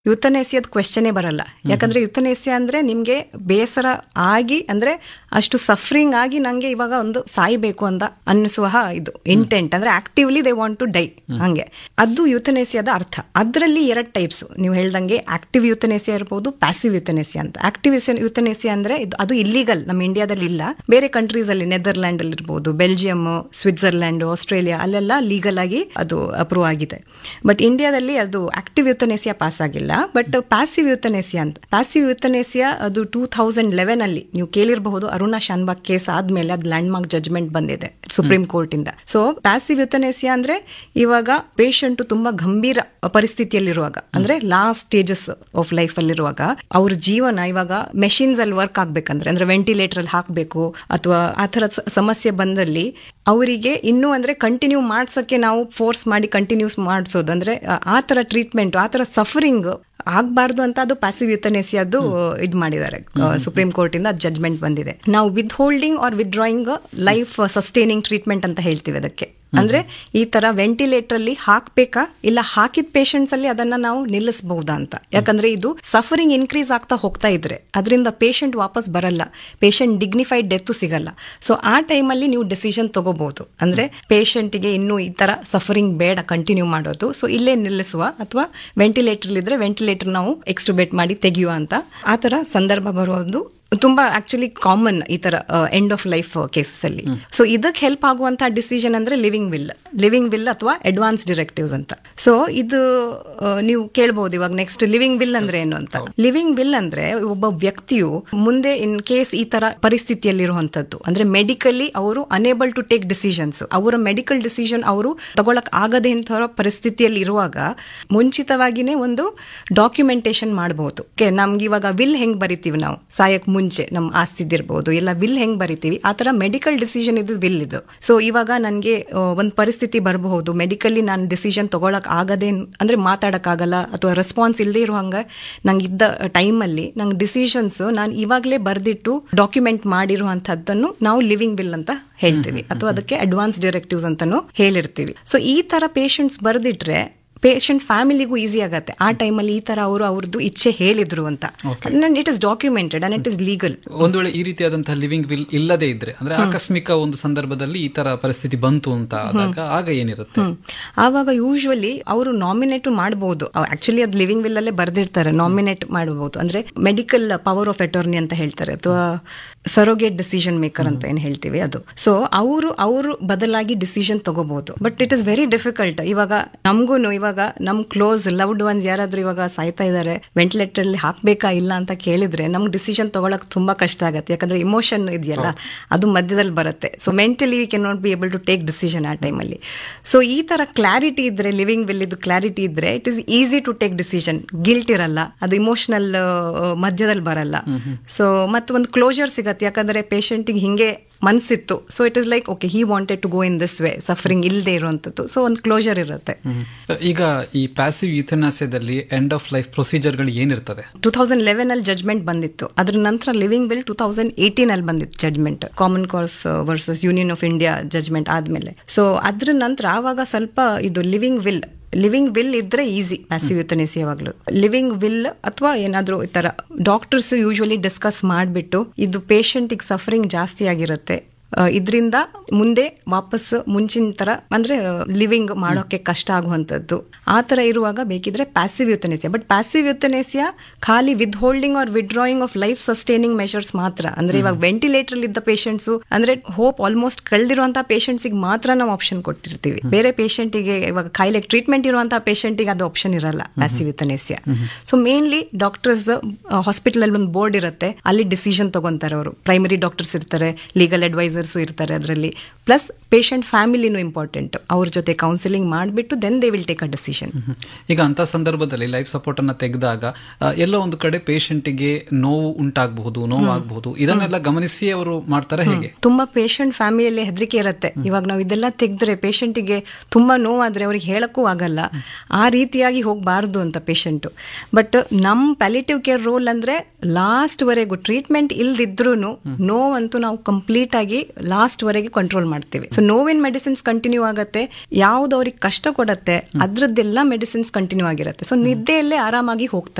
ಯುತನೇಸಿಯದ ಕ್ವೆಶನೇ ಬರಲ್ಲ ಯಾಕಂದ್ರೆ ಯುತನೇಸಿಯ ಅಂದ್ರೆ ನಿಮ್ಗೆ ಬೇಸರ ಆಗಿ ಅಂದ್ರೆ ಅಷ್ಟು ಸಫರಿಂಗ್ ಆಗಿ ನಂಗೆ ಇವಾಗ ಒಂದು ಸಾಯ್ಬೇಕು ಅಂತ ಅನ್ನಿಸುವ ಇದು ಇಂಟೆಂಟ್ ಅಂದ್ರೆ actively they want to die ಹಂಗೆ ಅದು ಯುತನೇಸಿಯದ ಅರ್ಥ ಅದರಲ್ಲಿ ಎರಡು ಟೈಪ್ಸ್ ನೀವು ಹೇಳ್ದಂಗೆ ಆಕ್ಟಿವ್ ಯುತನೇಸಿಯ ಇರ್ಬೋದು ಪ್ಯಾಸಿವ್ ಯುತನೇಸಿಯ ಅಂತ ಆಕ್ಟಿವ್ ಯುತನೇಸಿಯ ಅಂದ್ರೆ ಇದು ಅದು ಇಲ್ಲಿಗಲ್ ನಮ್ಮ ಇಂಡಿಯಾದಲ್ಲಿ ಇಲ್ಲ ಬೇರೆ ಕಂಟ್ರೀಸ್ ಅಲ್ಲಿ ನೆದರ್ಲ್ಯಾಂಡ್ ಅಲ್ಲಿ ಇರ್ಬೋದು ಬೆಲ್ಜಿಯಂ ಸ್ವಿಟ್ಜರ್ಲ್ಯಾಂಡ್ ಆಸ್ಟ್ರೇಲಿಯಾ ಅಲ್ಲೆಲ್ಲ ಲೀಗಲ್ ಆಗಿ ಅದು ಅಪ್ರೂವ್ ಆಗಿದೆ ಬಟ್ ಇಂಡಿಯಾದಲ್ಲಿ ಅದು ಆಕ್ಟಿವ್ ಯುತನೇಸಿಯಾ ಪಾಸ್ ಆಗಿಲ್ಲ ಬಟ್ ಪ್ಯಾಸಿವ್ ಯುತನೇಸಿಯಾ ಅಂತ ಪ್ಯಾಸಿವ್ ಯುತನೇಸಿಯಾ ಅದು ಟೂ ಥೌಸಂಡ್ ಲೆವೆನ್ ಅಲ್ಲಿ ನೀವು ಕೇಳಿರಬಹುದು ಅರುಣಾ ಶಾನ್ಬಾಗ್ ಕೇಸ್ ಆದ್ಮೇಲೆ ಅದು ಲ್ಯಾಂಡ್ ಮಾರ್ಕ್ ಜಜ್ಮೆಂಟ್ ಬಂದಿದೆ ಸುಪ್ರೀಂ ಕೋರ್ಟ್ ಇಂದ ಸೊ ಪ್ಯಾಸಿವ್ ಯುತನೇಸಿಯಾ ಅಂದ್ರೆ ಇವಾಗ ಪೇಷಂಟ್ ತುಂಬಾ ಗಂಭೀರ ಪರಿಸ್ಥಿತಿಯಲ್ಲಿರುವಾಗ ಅಂದ್ರೆ ಲಾಸ್ಟ್ ಸ್ಟೇಜಸ್ ಆಫ್ ಲೈಫ್ ಅಲ್ಲಿರುವಾಗ ಅವ್ರ ಜೀವನ ಇವಾಗ ಮೆಷಿನ್ಸ್ ಅಲ್ಲಿ ವರ್ಕ್ ಆಗ್ಬೇಕಂದ್ರೆ ಅಂದ್ರೆ ವೆಂಟಿಲೇಟರ್ ಅಲ್ಲಿ ಹಾಕಬೇಕು ಅಥವಾ ಆ ಥರ ಸ- ಸಮಸ್ಯೆ ಬಂದಲ್ಲಿ ಅವರಿಗೆ ಇನ್ನೂ ಅಂದ್ರೆ ಕಂಟಿನ್ಯೂ ಮಾಡ್ಸಕ್ಕೆ ನಾವು ಫೋರ್ಸ್ ಮಾಡಿ ಕಂಟಿನ್ಯೂಸ್ ಮಾಡಿಸೋದು ಅಂದ್ರೆ ಆ- ಆ ಥರ ಟ್ರೀಟ್ಮೆಂಟ್ ಆ ಥರ ಸಫರಿಂಗ್ ಆಗ್ಬಾರ್ದು ಅಂತ ಅದು ಪ್ಯಾಸಿವ್ ಯುತನೆಸಿಯದ್ದು ಇದು ಮಾಡಿದ್ದಾರೆ ಸುಪ್ರೀಂ ಕೋರ್ಟ್ ಇಂದ ಜಜ್ಮೆಂಟ್ ಬಂದಿದೆ ನಾವು withholding or withdrawing life sustaining treatment ಅಂತ ಹೇಳ್ತೀವಿ ಅದಕ್ಕೆ ಅಂದ್ರೆ ಈ ತರ ವೆಂಟಿಲೇಟರ್ ಅಲ್ಲಿ ಹಾಕ್ಬೇಕಾ ಇಲ್ಲ ಹಾಕಿದ ಪೇಷಂಟ್ಸ್ ಅಲ್ಲಿ ಅದನ್ನ ನಾವು ನಿಲ್ಲಿಸಬಹುದಾ ಅಂತ ಯಾಕಂದ್ರೆ ಇದು ಸಫರಿಂಗ್ ಇನ್ಕ್ರೀಸ್ ಆಗ್ತಾ ಹೋಗ್ತಾ ಇದ್ರೆ ಅದರಿಂದ ಪೇಷಂಟ್ ವಾಪಸ್ ಬರಲ್ಲ ಪೇಷಂಟ್ ಡಿಗ್ನಿಫೈಡ್ ಡೆತ್ ಸಿಗಲ್ಲ ಸೊ ಆ ಟೈಮಲ್ಲಿ ನೀವು ಡೆಸಿಷನ್ ತಗೋಬಹುದು ಅಂದ್ರೆ ಪೇಷಂಟಿಗೆ ಇನ್ನೂ ಈ ತರ ಸಫರಿಂಗ್ ಬೇಡ ಕಂಟಿನ್ಯೂ ಮಾಡೋದು ಸೊ ಇಲ್ಲೇ ನಿಲ್ಲಿಸುವ ಅಥವಾ ವೆಂಟಿಲೇಟರ್ ಇದ್ರೆ ವೆಂಟಿಲೇಟರ್ ನಾವು ಎಕ್ಸ್ಟುಬೇಟ್ ಮಾಡಿ ತೆಗೆಯುವ ಅಂತ ಆ ತರ ಸಂದರ್ಭ ಬರೋದು ತುಂಬಾ ಆಕ್ಚುಲಿ ಕಾಮನ್ ಈ ತರ ಎಂಡ್ ಆಫ್ ಲೈಫ್ ಕೇಸಸ್ ಅಲ್ಲಿ ಸೊ ಇದಕ್ಕೆ ಹೆಲ್ಪ್ ಆಗುವಂತಹ ಡಿಸಿಷನ್ ಅಂದ್ರೆ ಲಿವಿಂಗ್ ವಿಲ್ ಲಿವಿಂಗ್ ವಿಲ್ ಅಥವಾ ಅಡ್ವಾನ್ಸ್ ಡಿರೆಕ್ಟಿವ್ಸ್ ಅಂತ ಸೊ ಇದು ಆ, ನೀವು ಕೇಳ್ಬಹುದು ಇವಾಗ ನೆಕ್ಸ್ಟ್ ಲಿವಿಂಗ್ ವಿಲ್ ಅಂದ್ರೆ ಏನು ಅಂತ ಲಿವಿಂಗ್ ವಿಲ್ ಅಂದ್ರೆ ಒಬ್ಬ ವ್ಯಕ್ತಿಯು ಮುಂದೆ ಇನ್ ಕೇಸ್ ಈ ತರ ಪರಿಸ್ಥಿತಿಯಲ್ಲಿರುವಂತದ್ದು ಅಂದ್ರೆ ಮೆಡಿಕಲಿ ಅವರು ಅನೇಬಲ್ ಟು ಟೇಕ್ ಡಿಸಿಷನ್ಸ್ ಅವರ ಮೆಡಿಕಲ್ ಡಿಸಿಷನ್ ಅವರು ತಗೊಳಕ್ ಆಗದೆ ಇಂಥ ಪರಿಸ್ಥಿತಿಯಲ್ಲಿ ಇರುವಾಗ ಮುಂಚಿತವಾಗಿನೇ ಒಂದು ಡಾಕ್ಯುಮೆಂಟೇಶನ್ ಮಾಡಬಹುದು ನಮ್ಗೆ ಇವಾಗ ವಿಲ್ ಹೆಂಗ್ ಬರಿತೀವಿ ನಾವು ಸಾಯಕ್ ಮುಂಚೆ ನಮ್ಮ ಆಸ್ತಿದಿರ್ಬೋದು ಇಲ್ಲ ವಿಲ್ ಹೆಂಗ್ ಬರಿತೀವಿ ಆ ತರ ಮೆಡಿಕಲ್ ಡಿಸಿಷನ್ ಇದು ವಿಲ್ ಇದು ಸೊ ಇವಾಗ ನನಗೆ ಒಂದು ಪರಿಸ್ಥಿತಿ ಬರಬಹುದು ಮೆಡಿಕಲಿ ನಾನು ಡಿಸಿಷನ್ ತಗೊಳಕ್ ಆಗದೆ ಅಂದ್ರೆ ಮಾತಾಡಕ್ ಆಗಲ್ಲ ಅಥವಾ ರೆಸ್ಪಾನ್ಸ್ ಇಲ್ಲದೆ ಇರುವಂಗ ನಂಗೆ ಇದ್ದ ಟೈಮಲ್ಲಿ ನಂಗೆ ಡಿಸಿಷನ್ಸ್ ನಾನು ಇವಾಗಲೇ ಬರೆದಿಟ್ಟು ಡಾಕ್ಯುಮೆಂಟ್ ಮಾಡಿರುವಂತಹದ್ದನ್ನು ನಾವು ಲಿವಿಂಗ್ ವಿಲ್ ಅಂತ ಹೇಳ್ತೀವಿ ಅಥವಾ ಅದಕ್ಕೆ ಅಡ್ವಾನ್ಸ್ ಡೈರೆಕ್ಟಿವ್ಸ್ ಅಂತಾನು ಹೇಳಿರ್ತೀವಿ ಸೊ ಈ ತರ ಪೇಷಂಟ್ಸ್ ಬರೆದಿಟ್ರೆ ಪೇಷಂಟ್ ಫ್ಯಾಮಿಲಿಗೂ ಈಸಿ ಆಗತ್ತೆ ಆ ಟೈಮಲ್ಲಿ ಈ ತರ ಅವರು ಅವ್ರದ್ದು ಇಚ್ಛೆ ಹೇಳಿದ್ರು ಅಂತ it is documented and it is legal ಒಂದು ವೇಳೆ ಈ ರೀತಿಯಾದಂತಹ ಲಿವಿಂಗ್ ವಿಲ್ ಇಲ್ಲದೆ ಇದ್ರೆ ಅಂದ್ರೆ ಆಕಸ್ಮಿಕ ಒಂದು ಸಂದರ್ಭದಲ್ಲಿ ಈ ತರ ಪರಿಸ್ಥಿತಿ ಬಂತು ಅಂತ ಆದಾಗ ಆಗ ಏನಿರುತ್ತೆ ಆವಾಗ ಯೂಶ್ವಲಿ ಅವರು ನಾಮಿನೇಟ್ ಮಾಡಬಹುದು ಆಕ್ಚುಲಿ ಅದು ಲಿವಿಂಗ್ ವಿಲ್ ಅಲ್ಲೇ ಬರ್ದಿರ್ತಾರೆ ನಾಮಿನೇಟ್ ಮಾಡಬಹುದು ಅಂದ್ರೆ ಮೆಡಿಕಲ್ ಪವರ್ ಆಫ್ ಅಟಾರ್ನಿ ಅಂತ ಹೇಳ್ತಾರೆ ಅಥವಾ ಸರೋಗೇಟ್ ಡಿಸಿಷನ್ ಮೇಕರ್ ಅಂತ ಏನ್ ಹೇಳ್ತೀವಿ ಅದು ಸೊ ಅವರು ಅವರು ಬದಲಾಗಿ ಡಿಸಿಷನ್ ತಗೋಬಹುದು but it is very difficult ಇವಾಗ ನಮಗೂ ಇವಾಗ ನಮ್ ಕ್ಲೋಸ್ ಲವ್ಡ್ ಒನ್ಸ್ ಯಾರಾದ್ರೂ ಇವಾಗ ಸಾಯ್ತಾ ಇದ್ದಾರೆ ವೆಂಟಿಲೇಟರ್ ಅಲ್ಲಿ ಹಾಕ್ಬೇಕಾ ಇಲ್ಲ ಅಂತ ಕೇಳಿದ್ರೆ ನಮ್ಗೆ ಡಿಸಿಷನ್ ತಗೊಳಕ್ ತುಂಬಾ ಕಷ್ಟ ಆಗತ್ತೆ ಯಾಕಂದ್ರೆ ಇಮೋಷನ್ ಇದೆಯಲ್ಲ ಅದು ಮಧ್ಯದಲ್ಲಿ ಬರುತ್ತೆ so mentally we can not be able to take decision ಆ ಟೈಮಲ್ಲಿ ಸೊ ಈ ತರ ಕ್ಲಾರಿಟಿ ಇದ್ರೆ ಲಿವಿಂಗ್ ವಿಲ್ ಇದು ಕ್ಲಾರಿಟಿ ಇದ್ರೆ it is easy to take decision guilt ಇರಲ್ಲ ಅದು ಇಮೋಷನಲ್ ಮಧ್ಯದಲ್ಲಿ ಬರಲ್ಲ ಸೊ ಮತ್ತೆ ಒಂದು ಕ್ಲೋಜರ್ ಸಿಗತ್ತೆ ಯಾಕಂದ್ರೆ ಪೇಷಂಟಿಗೆ ಹಿಂಗೆ ಮನ್ಸಿತ್ತು so it is like okay he wanted to go in this way suffering ಇಲ್ಲದೆ ಇರುವಂತದ್ದು ಸೊ ಒಂದು ಕ್ಲೋಜರ್ ಇರುತ್ತೆ ಈಗ ಈ ಪ್ಯಾಸಿವ್ ಯುಥನಾಸ್ಯದಲ್ಲಿ ಎಂಡ್ ಆಫ್ ಲೈಫ್ ಪ್ರೊಸೀಜರ್ಗಳು ಏನಿರ್ತದೆ ಟೂ ತೌಸಂಡ್ ಲೆವೆನ್ ಅಲ್ಲಿ ಜಜ್ಮೆಂಟ್ ಬಂದಿತ್ತು ಅದ್ರ ನಂತರ living will two thousand eighteen ಅಲ್ಲಿ ಬಂದಿತ್ತು judgement Common Cause versus Union of India judgement ಆದ್ಮೇಲೆ ಸೊ ಅದ್ರ ನಂತರ ಆವಾಗ ಸ್ವಲ್ಪ ಇದು ಲಿವಿಂಗ್ ವಿಲ್ ಲಿವಿಂಗ್ ವಿಲ್ ಇದ್ರೆ ಈಸಿ ಪ್ಯಾಸಿವ್ ಯುತನೆಸಿ ಯಾವಾಗಲೂ ಲಿವಿಂಗ್ ವಿಲ್ ಅಥವಾ ಏನಾದರೂ ಈ ತರ ಡಾಕ್ಟರ್ಸ್ ಯೂಶುವಲಿ ಡಿಸ್ಕಸ್ ಮಾಡಿಬಿಟ್ಟು ಇದು ಪೇಷಂಟಿಗೆ ಸಫರಿಂಗ್ ಜಾಸ್ತಿ ಆಗಿರುತ್ತೆ ಇದರಿಂದ ಮುಂದೆ ವಾಪಸ್ ಮುಂಚಿನ ತರ ಅಂದ್ರೆ ಲಿವಿಂಗ್ ಮಾಡೋಕೆ ಕಷ್ಟ ಆಗುವಂಥದ್ದು ಆ ತರ ಇರುವಾಗ ಬೇಕಿದ್ರೆ passive euthanasia but passive euthanasia ಖಾಲಿ withholding or withdrawing of life sustaining measures ಮಾತ್ರ ಅಂದ್ರೆ ಇವಾಗ ವೆಂಟಿಲೇಟರ್ ಇದ್ದ ಪೇಷಂಟ್ಸ್ ಅಂದ್ರೆ ಹೋಪ್ ಆಲ್ಮೋಸ್ಟ್ ಕಳೆದಿರುವಂತಹ ಪೇಷಂಟ್ಸಿಗೆ ಮಾತ್ರ ನಾವು ಆಪ್ಷನ್ ಕೊಟ್ಟಿರ್ತೀವಿ ಬೇರೆ ಪೇಷಂಟಿಗೆ ಇವಾಗ ಕಾಯಿಲೆ ಟ್ರೀಟ್ಮೆಂಟ್ ಇರುವಂತಹ ಪೇಷಂಟಿಗೆ ಅದು ಆಪ್ಷನ್ ಇರಲ್ಲ passive euthanasia so mainly doctors hospital ಅಲ್ಲಿ ಒಂದು ಬೋರ್ಡ್ ಇರುತ್ತೆ ಅಲ್ಲಿ ಡಿಸಿಷನ್ ತಗೊಂತಾರೆ ಅವರು ಪ್ರೈಮರಿ ಡಾಕ್ಟರ್ಸ್ ಇರ್ತಾರೆ ಲೀಗಲ್ ಅಡ್ವೈಸರ್ಸ್ ಇರ್ತಾರೆ ಅದರಲ್ಲಿ ಪ್ಲಸ್ ಪೇಷಂಟ್ ಫ್ಯಾಮಿಲಿನೂ ಇಂಪಾರ್ಟೆಂಟ್ ಅವ್ರ ಜೊತೆ ಕೌನ್ಸಿಲಿಂಗ್ ಮಾಡಿಬಿಟ್ಟು then they will take a decision ಈಗ ಅಂತ ಸಂದರ್ಭದಲ್ಲಿ ಲೈಫ್ ಸಪೋರ್ಟ್ ಅನ್ನ ತೆಗೆದಾಗ ಎಲ್ಲೋ ಒಂದು ಕಡೆ ಪೇಷಂಟಿಗೆ ನೋವು ಉಂಟಾಗಬಹುದು ನೋವು ಆಗಬಹುದು ಇದನ್ನೆಲ್ಲ ಗಮನಿಸಿ ಅವರು ಮಾಡ್ತಾರೆ ಹೇಗೆ ತುಂಬಾ ಪೇಷಂಟ್ ಫ್ಯಾಮಿಲಿಯಲ್ಲಿ ಹೆದರಿಕೆ ಇರುತ್ತೆ ಇವಾಗ ನಾವು ಇದೆಲ್ಲ ತೆಗೆದ್ರೆ ಪೇಷಂಟಿಗೆ ತುಂಬಾ ನೋವಾದ್ರೆ ಅವ್ರಿಗೆ ಹೇಳಕ್ಕೂ ಆಗಲ್ಲ ಆ ರೀತಿಯಾಗಿ ಹೋಗಬಾರ್ದು ಅಂತ ಪೇಷಂಟ್ ಬಟ್ ನಮ್ ಪ್ಯಾಲಿಟಿವ್ ಕೇರ್ ರೋಲ್ ಅಂದ್ರೆ ಲಾಸ್ಟ್ ವರೆಗೂ ಟ್ರೀಟ್ಮೆಂಟ್ ಇಲ್ದಿದ್ರು ನೋವಂತೂ ನಾವು ಕಂಪ್ಲೀಟ್ ಆಗಿ ಲಾಸ್ಟ್ ವರೆಗೆ ಕಂಟ್ರೋಲ್ ಮಾಡ್ತೀವಿ ಸೊ ನೋವಿನ ಮೆಡಿಸಿನ್ಸ್ ಕಂಟಿನ್ಯೂ ಆಗತ್ತೆ ಯಾವ್ದು ಅವ್ರಿಗೆ ಕಷ್ಟ ಕೊಡತ್ತೆ ಅದ್ರದ್ದೆಲ್ಲ ಮೆಡಿಸಿನ್ಸ್ ಕಂಟಿನ್ಯೂ ಆಗಿರುತ್ತೆ ಸೊ ನಿದ್ದೆಯಲ್ಲೇ ಆರಾಮಾಗಿ ಹೋಗ್ತಾರೆ